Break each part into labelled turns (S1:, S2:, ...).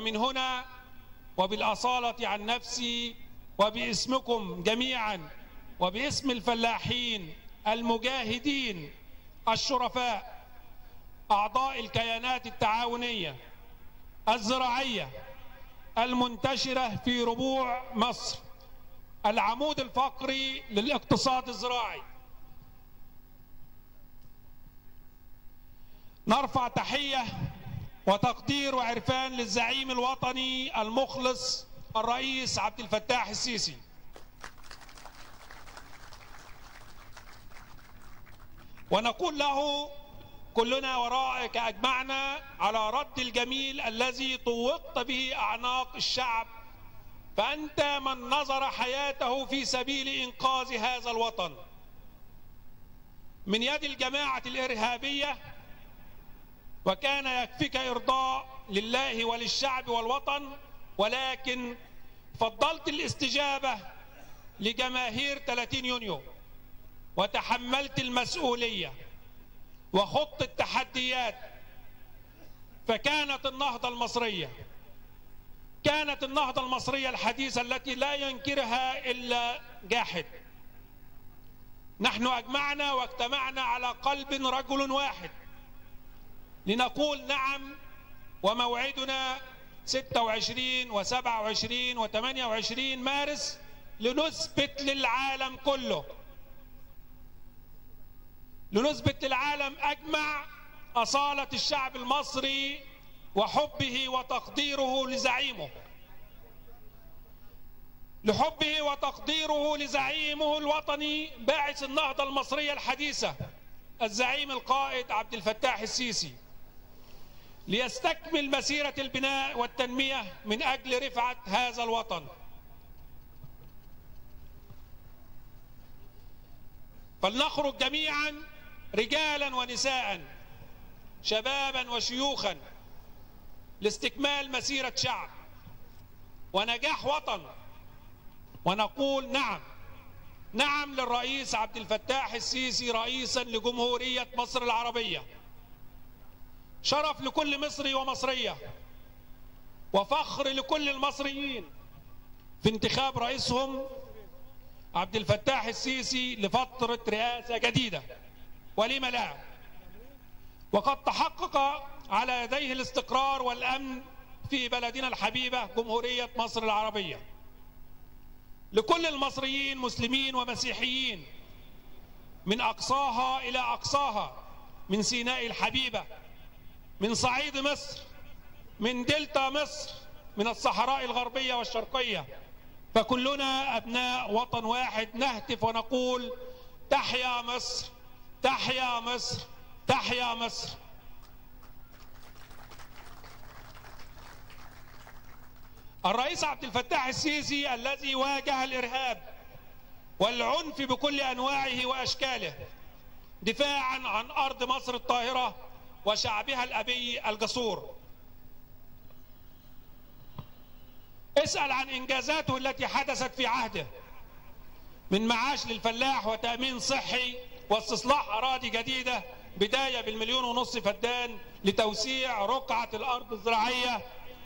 S1: من هنا وبالأصالة عن نفسي وباسمكم جميعا وباسم الفلاحين المجاهدين الشرفاء أعضاء الكيانات التعاونية الزراعية المنتشرة في ربوع مصر العمود الفقري للاقتصاد الزراعي نرفع تحية وتقدير وعرفان للزعيم الوطني المخلص الرئيس عبد الفتاح السيسي ونقول له كلنا ورائك أجمعنا على رد الجميل الذي طوقت به أعناق الشعب فأنت من نظر حياته في سبيل إنقاذ هذا الوطن من يد الجماعة الإرهابية وكان يكفيك إرضاء لله وللشعب والوطن ولكن فضلت الاستجابة لجماهير 30 يونيو وتحملت المسؤولية وخضت التحديات فكانت النهضة المصرية كانت النهضة المصرية الحديثة التي لا ينكرها إلا جاحد نحن أجمعنا واجتمعنا على قلب رجل واحد لنقول نعم وموعدنا 26 و27 و28 مارس لنثبت للعالم كله لنثبت للعالم أجمع أصالة الشعب المصري وحبه وتقديره لزعيمه لحبه وتقديره لزعيمه الوطني باعث النهضة المصرية الحديثة الزعيم القائد عبد الفتاح السيسي ليستكمل مسيرة البناء والتنمية من أجل رفعة هذا الوطن فلنخرج جميعا رجالا ونساء شبابا وشيوخا لاستكمال مسيرة شعب ونجاح وطن ونقول نعم نعم للرئيس عبد الفتاح السيسي رئيسا لجمهورية مصر العربية شرف لكل مصري ومصرية وفخر لكل المصريين في انتخاب رئيسهم عبد الفتاح السيسي لفترة رئاسة جديدة ولم لا وقد تحقق على يديه الاستقرار والأمن في بلدنا الحبيبة جمهورية مصر العربية لكل المصريين مسلمين ومسيحيين من أقصاها إلى أقصاها من سيناء الحبيبة من صعيد مصر من دلتا مصر من الصحراء الغربية والشرقية فكلنا أبناء وطن واحد نهتف ونقول تحيا مصر تحيا مصر تحيا مصر الرئيس عبد الفتاح السيسي الذي واجه الإرهاب والعنف بكل أنواعه وأشكاله دفاعا عن أرض مصر الطاهرة وشعبها الأبي الجسور اسأل عن إنجازاته التي حدثت في عهده من معاش للفلاح وتأمين صحي واستصلاح أراضي جديدة بداية بالمليون ونصف فدان لتوسيع رقعة الأرض الزراعية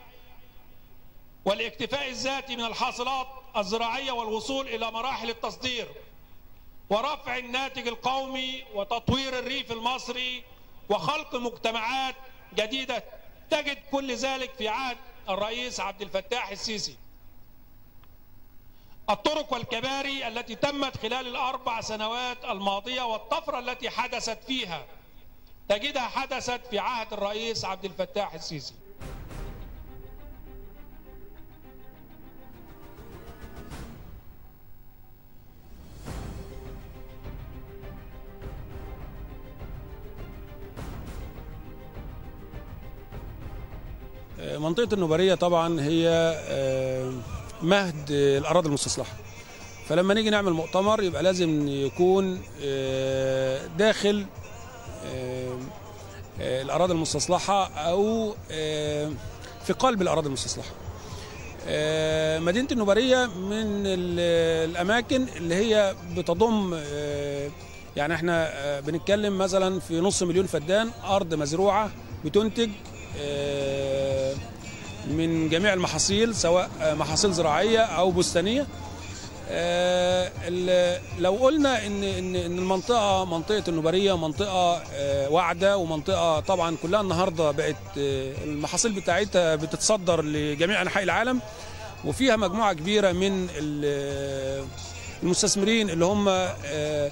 S1: والاكتفاء الذاتي من الحاصلات الزراعية والوصول إلى مراحل التصدير ورفع الناتج القومي وتطوير الريف المصري وخلق مجتمعات جديدة تجد كل ذلك في عهد الرئيس عبد الفتاح السيسي الطرق والكباري التي تمت خلال الأربع سنوات الماضية والطفرة التي حدثت فيها تجدها حدثت في عهد الرئيس عبد الفتاح السيسي
S2: منطقة النوبرية طبعا هي مهد الأراضي المستصلحة فلما نيجي نعمل مؤتمر يبقى لازم يكون داخل الأراضي المستصلحة أو في قلب الأراضي المستصلحة مدينة النوبرية من الأماكن اللي هي بتضم يعني احنا بنتكلم مثلا في نص مليون فدان أرض مزروعة بتنتج من جميع المحاصيل سواء محاصيل زراعيه او بستانيه آه، ال- لو قلنا ان ان ان المنطقه منطقه النوبريه منطقه آه، واعده ومنطقه طبعا كلها النهارده بقت آه، المحاصيل بتاعتها بتتصدر لجميع انحاء العالم وفيها مجموعه كبيره من ال- المستثمرين اللي هم آه،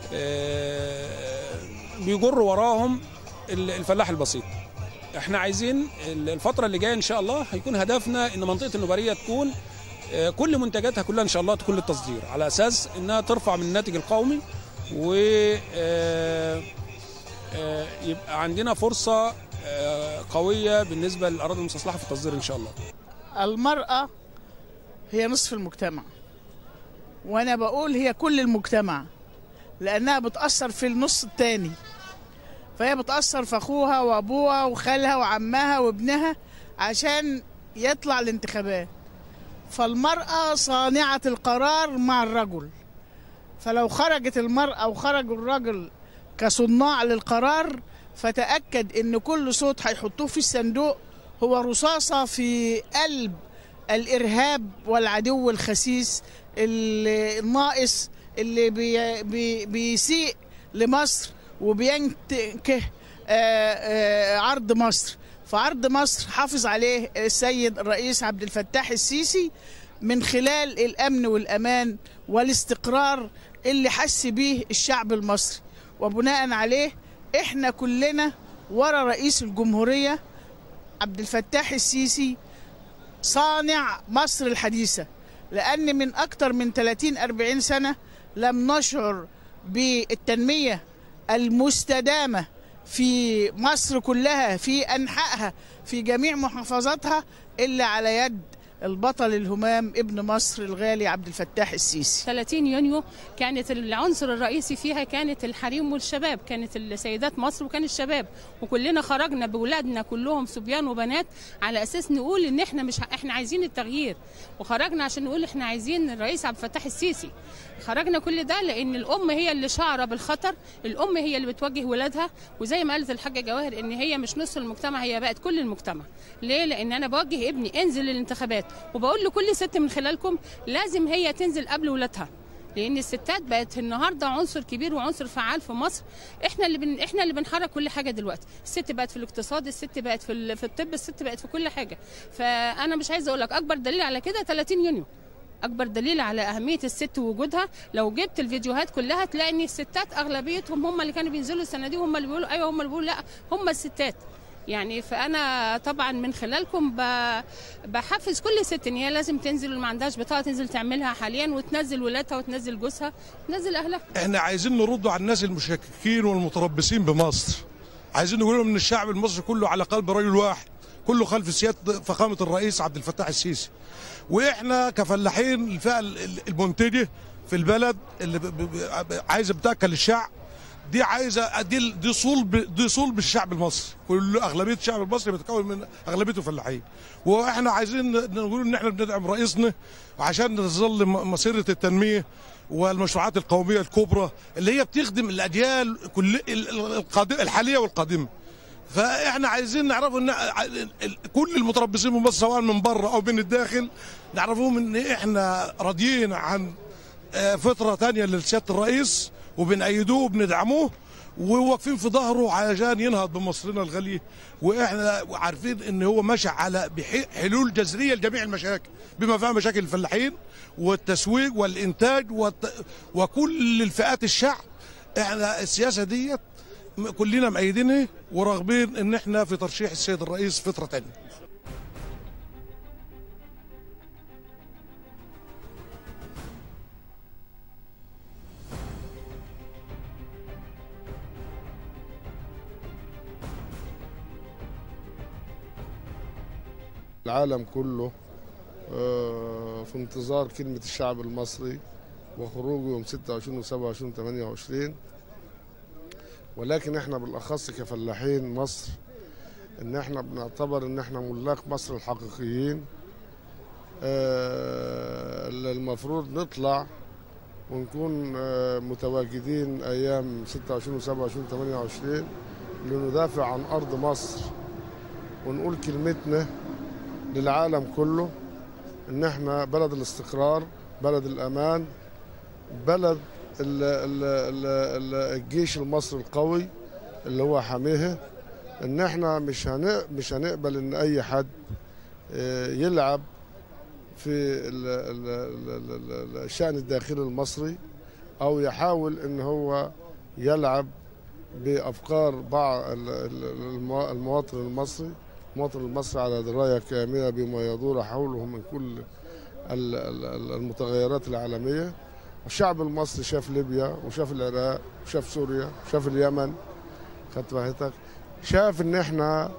S2: آه، بيجروا وراهم ال- الفلاح البسيط احنا عايزين الفتره اللي جايه ان شاء الله هيكون هدفنا ان منطقه النوبريه تكون آه، كل منتجاتها كلها ان شاء الله تكون للتصدير على اساس انها ترفع من الناتج القومي و آه، آه، يبقى عندنا فرصه آه، قويه بالنسبه للاراضي المستصلحه في التصدير ان شاء الله
S3: المرأة هي نصف المجتمع وأنا بقول هي كل المجتمع لأنها بتأثر في النص التاني فهي بتأثر في أخوها وأبوها وخالها وعمها وابنها عشان يطلع الانتخابات فالمرأة صانعة القرار مع الرجل فلو خرجت المرأة وخرج الرجل كصناع للقرار فتأكد إن كل صوت هيحطوه في الصندوق هو رصاصة في قلب الإرهاب والعدو الخسيس اللي- الناقص اللي بي بي بيسيء لمصر وبينتهك آه، آه، عرض مصر فعرض مصر حافظ عليه السيد الرئيس عبد الفتاح السيسي من خلال الأمن والأمان والاستقرار اللي حس بيه الشعب المصري وبناء عليه احنا كلنا ورا رئيس الجمهورية عبد الفتاح السيسي صانع مصر الحديثة لأن من أكثر من 30-40 سنة لم نشعر بالتنمية المستدامة في مصر كلها في أنحائها في جميع محافظاتها إلا على يد البطل الهمام ابن مصر الغالي عبد الفتاح السيسي
S4: 30 يونيو كانت العنصر الرئيسي فيها كانت الحريم والشباب كانت السيدات مصر وكان الشباب وكلنا خرجنا بولادنا كلهم صبيان وبنات على اساس نقول ان احنا مش احنا عايزين التغيير وخرجنا عشان نقول احنا عايزين الرئيس عبد الفتاح السيسي خرجنا كل ده لان الام هي اللي شعره بالخطر الام هي اللي بتوجه ولادها وزي ما قالت الحاجه جواهر ان هي مش نص المجتمع هي بقت كل المجتمع ليه لان انا بوجه ابني انزل الانتخابات وبقول لكل ست من خلالكم لازم هي تنزل قبل ولادها لان الستات بقت النهارده عنصر كبير وعنصر فعال في مصر احنا اللي بن... احنا اللي بنحرك كل حاجه دلوقتي الست بقت في الاقتصاد الست بقت في ال... في الطب الست بقت في كل حاجه فانا مش عايزه اقول لك اكبر دليل على كده 30 يونيو اكبر دليل على اهميه الست ووجودها لو جبت الفيديوهات كلها تلاقي ان الستات اغلبيتهم هم اللي كانوا بينزلوا الصناديق هم اللي بيقولوا ايوه هم اللي بيقولوا لا هم الستات يعني فانا طبعا من خلالكم ب- بحفز كل ست ان هي لازم تنزل واللي ما عندهاش بطاقه تنزل تعملها حاليا وتنزل ولادها وتنزل جوزها وتنزل اهلها
S5: احنا عايزين نرد على الناس المشككين والمتربصين بمصر عايزين نقول لهم ان الشعب المصري كله على قلب رجل واحد كله خلف سياده فخامه الرئيس عبد الفتاح السيسي واحنا كفلاحين الفئه ال- ال- المنتجه في البلد اللي ب- ب- ب- عايزه بتاكل الشعب دي عايزه دي دي صلب دي صلب الشعب المصري كل اغلبيه الشعب المصري بتتكون من اغلبيته فلاحين واحنا عايزين نقول ان احنا بندعم رئيسنا عشان تظل م- مسيره التنميه والمشروعات القوميه الكبرى اللي هي بتخدم الاجيال كل ال- ال- القادمه الحاليه والقادمه فاحنا عايزين نعرفوا ان ع- ال- كل المتربصين من مصر سواء من بره او من الداخل نعرفوهم ان احنا راضيين عن آه، فتره تانية لسياده الرئيس وبنأيدوه وبندعموه وواقفين في ظهره عشان ينهض بمصرنا الغاليه واحنا عارفين ان هو ماشي على بح- حلول جذريه لجميع المشاكل بما فيها مشاكل الفلاحين والتسويق والانتاج والت... وكل الفئات الشعب احنا السياسه ديت م- كلنا مأيدينها وراغبين ان احنا في ترشيح السيد الرئيس فتره تانية
S6: العالم كله آه، في انتظار كلمة الشعب المصري وخروجه يوم 26 و 27 و 28 ولكن احنا بالاخص كفلاحين مصر ان احنا بنعتبر ان احنا ملاك مصر الحقيقيين آه، اللي المفروض نطلع ونكون آه، متواجدين ايام 26 و 27 و 28 لندافع عن ارض مصر ونقول كلمتنا للعالم كله ان احنا بلد الاستقرار بلد الامان بلد ال ال ال ال الجيش المصري القوي اللي هو حاميها ان احنا مش هن مش هنقبل ان اي حد آه، يلعب في ال ال ال ال ال الشأن الداخلي المصري او يحاول ان هو يلعب بافكار بعض ال- ال- الموا- المواطن المصري المواطن المصري على درايه كامله بما يدور حوله من كل ال- ال- ال- المتغيرات العالميه الشعب المصري شاف ليبيا وشاف العراق وشاف سوريا وشاف اليمن خدت بالك شاف ان احنا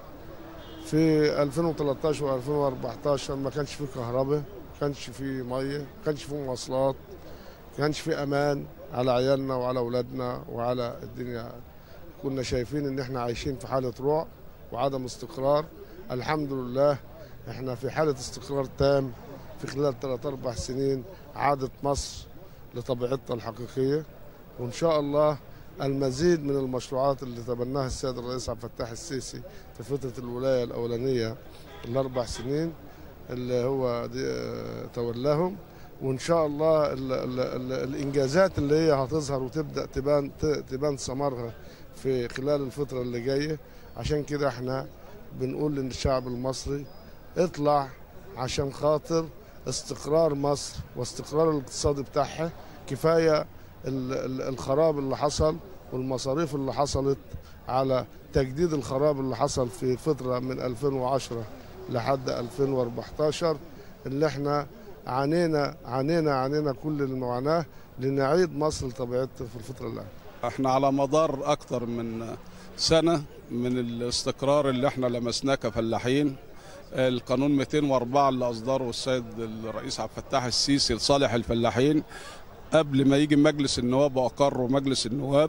S6: في 2013 و2014 ما كانش في كهرباء ما كانش في ميه ما كانش في مواصلات ما كانش في امان على عيالنا وعلى اولادنا وعلى الدنيا كنا شايفين ان احنا عايشين في حاله رعب وعدم استقرار الحمد لله احنا في حاله استقرار تام في خلال ثلاث اربع سنين عادت مصر لطبيعتها الحقيقيه وان شاء الله المزيد من المشروعات اللي تبناها السيد الرئيس عبد الفتاح السيسي في فتره الولايه الاولانيه الاربع سنين اللي هو دي آه، تولاهم وان شاء الله ال ال ال الانجازات اللي هي هتظهر وتبدا تبان ت- تبان ثمارها في خلال الفتره اللي جايه عشان كده احنا بنقول للشعب المصري اطلع عشان خاطر استقرار مصر واستقرار الاقتصاد بتاعها كفايه ال- ال- الخراب اللي حصل والمصاريف اللي حصلت على تجديد الخراب اللي حصل في فتره من 2010 لحد 2014 اللي احنا عانينا عانينا عانينا كل المعاناه لنعيد مصر لطبيعتها في الفتره اللي
S7: احنا على مدار اكتر من سنه من الاستقرار اللي احنا لمسناه كفلاحين القانون 204 اللي اصدره السيد الرئيس عبد الفتاح السيسي لصالح الفلاحين قبل ما يجي مجلس النواب واقره مجلس النواب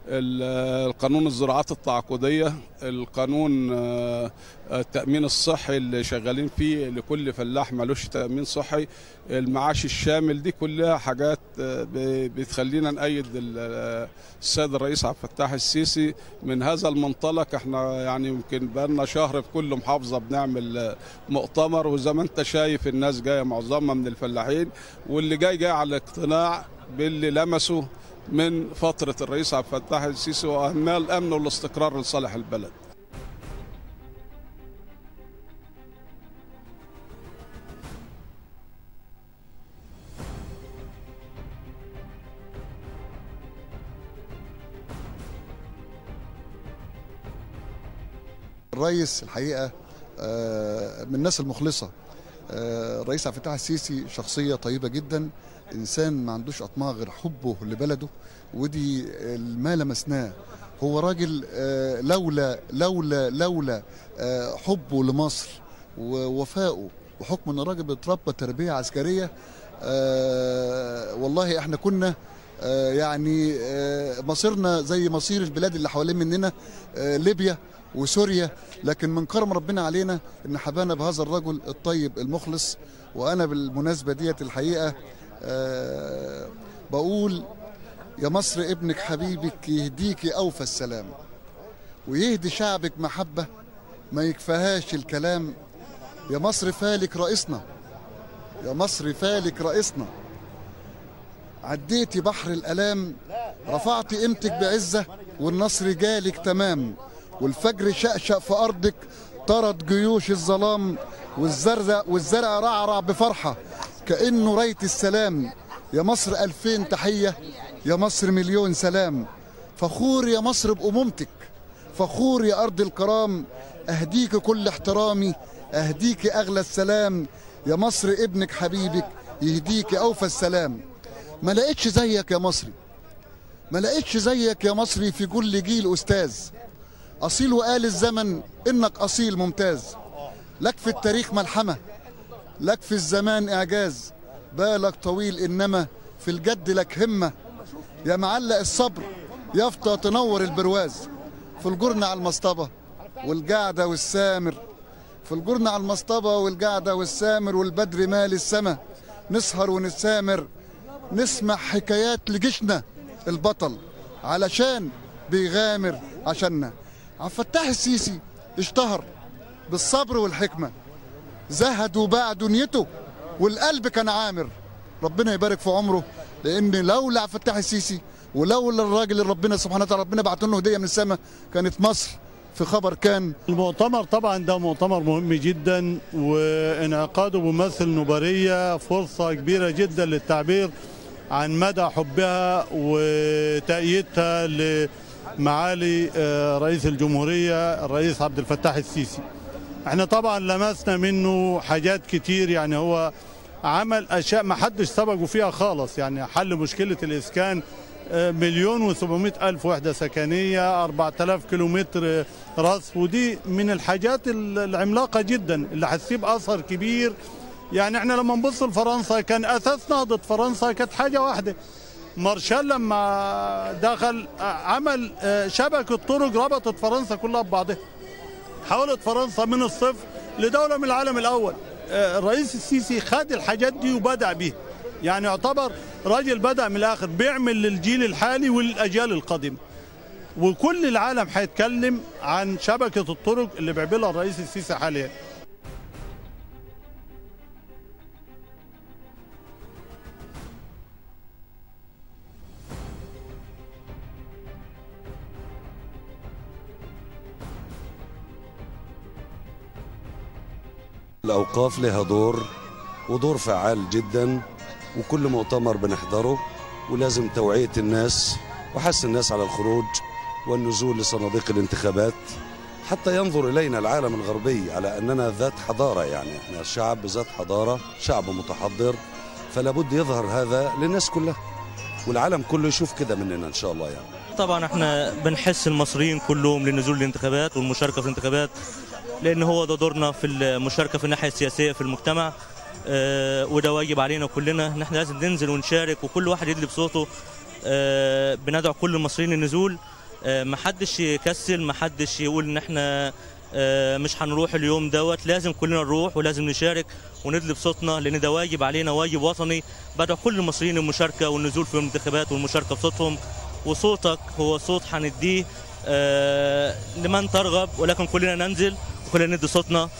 S7: ال- القانون الزراعات التعاقديه القانون آه، التامين الصحي اللي شغالين فيه لكل فلاح ملوش تامين صحي المعاش الشامل دي كلها حاجات آه، ب- بتخلينا نأيد ال- السيد الرئيس عبد الفتاح السيسي من هذا المنطلق احنا يعني يمكن بقالنا شهر في كل محافظه بنعمل آه، مؤتمر وزي ما انت شايف الناس جايه معظمها من الفلاحين واللي جاي جاي على اقتناع باللي لمسه من فتره الرئيس عبد الفتاح السيسي واهمال الامن والاستقرار لصالح البلد
S8: الرئيس الحقيقه آه، من الناس المخلصه آه، الرئيس عبد الفتاح السيسي شخصيه طيبه جدا انسان ما عندوش اطماع غير حبه لبلده ودي ما لمسناه هو راجل آه، لولا لولا لولا آه، حبه لمصر ووفائه وحكم ان راجل بيتربى تربيه عسكريه آه، والله احنا كنا آه، يعني آه، مصيرنا زي مصير البلاد اللي حوالين مننا آه، ليبيا وسوريا لكن من كرم ربنا علينا ان حبانا بهذا الرجل الطيب المخلص وانا بالمناسبه ديت الحقيقه آه، بقول يا مصر ابنك حبيبك يهديك اوفى السلام ويهدي شعبك محبه ما يكفيهاش الكلام يا مصر فالك رئيسنا يا مصر فالك رئيسنا عديتي بحر الالام رفعت قيمتك بعزه والنصر جالك تمام والفجر شقشق في ارضك طرد جيوش الظلام والزرع والزرع رعرع بفرحه كانه رايه السلام يا مصر الفين تحيه يا مصر مليون سلام فخور يا مصر بامومتك فخور يا ارض الكرام اهديك كل احترامي اهديك اغلى السلام يا مصر ابنك حبيبك يهديك اوفى السلام ما لقيتش زيك يا مصري ما لقيتش زيك يا مصري في كل جيل استاذ اصيل وقال الزمن انك اصيل ممتاز لك في التاريخ ملحمه لك في الزمان اعجاز بالك طويل انما في الجد لك همه يا معلق الصبر يافطه تنور البرواز في الجرن على المصطبه والقعده والسامر في الجرن على المصطبه والقعده والسامر والبدر مال السما نسهر ونسامر نسمع حكايات لجيشنا البطل علشان بيغامر عشاننا عبد الفتاح السيسي اشتهر بالصبر والحكمه زهد وباع دنيته والقلب كان عامر ربنا يبارك في عمره لان لولا عبد الفتاح السيسي ولولا الراجل اللي ربنا سبحانه وتعالى ربنا بعت له هديه من السماء كانت مصر في خبر كان
S9: المؤتمر طبعا ده مؤتمر مهم جدا وانعقاده بممثل نوبرية فرصة كبيرة جدا للتعبير عن مدى حبها وتأييدها لمعالي آه، رئيس الجمهورية الرئيس عبد الفتاح السيسي احنا طبعا لمسنا منه حاجات كتير يعني هو عمل اشياء ما حدش سبقه فيها خالص يعني حل مشكله الاسكان آه، مليون وسبعمائة ألف وحدة سكنية أربعة آلاف كيلومتر آه، رصف ودي من الحاجات ال- العملاقة جدا اللي هتسيب أثر كبير يعني احنا لما نبص لفرنسا كان أساس نهضة فرنسا كانت حاجة واحدة مارشال لما دخل آه، عمل آه، شبكة طرق ربطت فرنسا كلها ببعضها حولت فرنسا من الصفر لدولة من العالم الأول آه، الرئيس السيسي خد الحاجات دي وبدأ بيها يعني يعتبر راجل بدأ من الآخر بيعمل للجيل الحالي وللأجيال القادمة وكل العالم هيتكلم عن شبكة الطرق اللي بيعملها الرئيس السيسي حاليا
S10: الأوقاف لها دور ودور فعال جدا وكل مؤتمر بنحضره ولازم توعية الناس وحث الناس على الخروج والنزول لصناديق الانتخابات حتى ينظر إلينا العالم الغربي على أننا ذات حضارة يعني احنا شعب ذات حضارة شعب متحضر فلا بد يظهر هذا للناس كلها والعالم كله يشوف كده مننا إن شاء الله يعني
S11: طبعا احنا بنحس المصريين كلهم للنزول الانتخابات والمشاركه في الانتخابات لان هو ده دورنا في المشاركه في الناحيه السياسيه في المجتمع اه وده واجب علينا كلنا ان احنا لازم ننزل ونشارك وكل واحد يدلي بصوته اه بندعو كل المصريين للنزول اه محدش يكسل محدش يقول ان احنا اه مش هنروح اليوم دوت لازم كلنا نروح ولازم نشارك وندلي بصوتنا لان ده واجب علينا واجب وطني بدعو كل المصريين للمشاركه والنزول في الانتخابات والمشاركه بصوتهم وصوتك هو صوت هنديه آه، لمن ترغب ولكن كلنا ننزل وكلنا ندي صوتنا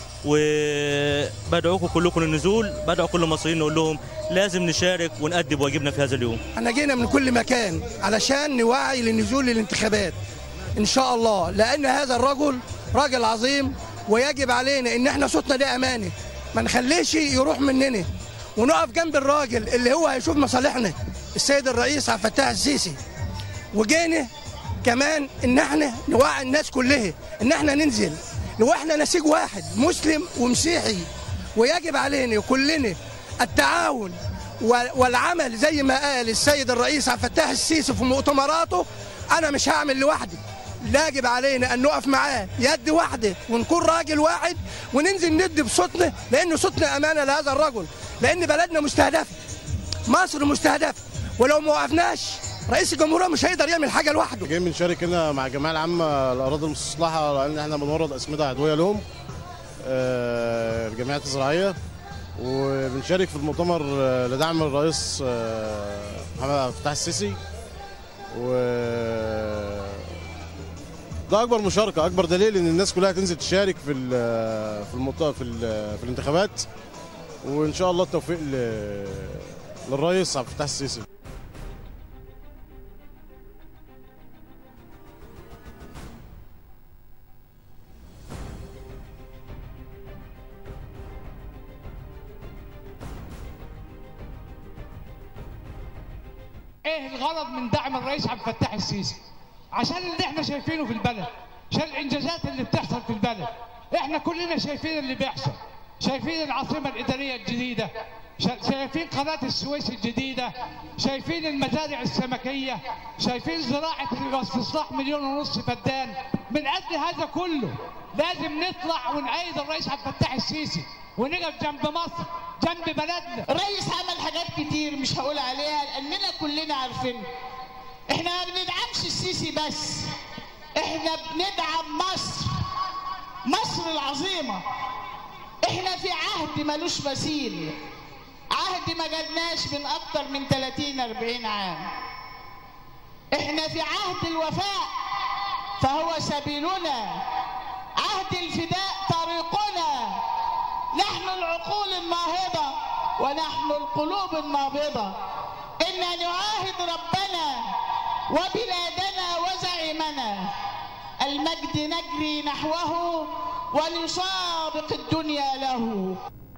S11: وبدعوكم كلكم للنزول بدعو كل المصريين نقول لهم لازم نشارك ونأدي بواجبنا في هذا اليوم
S12: احنا جينا من كل مكان علشان نوعي للنزول للانتخابات ان شاء الله لان هذا الرجل راجل عظيم ويجب علينا ان احنا صوتنا ده امانه ما نخليش يروح مننا ونقف جنب الراجل اللي هو هيشوف مصالحنا السيد الرئيس عبد الفتاح السيسي وجينا كمان ان احنا نوعي الناس كلها ان احنا ننزل لو احنا نسيج واحد مسلم ومسيحي ويجب علينا كلنا التعاون وال- والعمل زي ما قال السيد الرئيس عبد الفتاح السيسي في مؤتمراته انا مش هعمل لوحدي يجب علينا ان نقف معاه يد واحده ونكون راجل واحد وننزل ندي بصوتنا لان صوتنا امانه لهذا الرجل لان بلدنا مستهدفه مصر مستهدفه ولو ما وقفناش رئيس الجمهوريه مش هيقدر يعمل حاجه لوحده
S13: جايين بنشارك هنا مع الجمعيه العامه الاراضي المستصلحه لان احنا بنورد اسمده عضويه لهم آه، الجمعيات الزراعيه وبنشارك في المؤتمر آه، لدعم الرئيس آه، محمد عبد الفتاح السيسي و ده اكبر مشاركه اكبر دليل ان الناس كلها تنزل تشارك في ال- في المط... في, ال... في الانتخابات وان شاء الله التوفيق ل... للرئيس عبد الفتاح السيسي
S14: ايه الغرض من دعم الرئيس عبد الفتاح السيسي عشان اللي احنا شايفينه في البلد عشان الانجازات اللي بتحصل في البلد احنا كلنا شايفين اللي بيحصل شايفين العاصمه الاداريه الجديده شا- شايفين قناه السويس الجديده شايفين المزارع السمكيه شايفين زراعه الاستصلاح مليون ونص فدان من اجل هذا كله لازم نطلع ونأيد الرئيس عبد الفتاح السيسي ونقف جنب مصر جنب بلدنا
S15: الرئيس عمل حاجات كتير مش هقول عليها لاننا كلنا عارفين احنا ما بندعمش السيسي بس احنا بندعم مصر مصر العظيمه احنا في عهد ملوش مثيل عهد ما جالناش من اكتر من 30 40 عام احنا في عهد الوفاء فهو سبيلنا عهد الفداء طريقنا نحن العلماء ونحن القلوب النابضة إنا نعاهد ربنا وبلادنا وزعيمنا المجد نجري نحوه ولسابق الدنيا له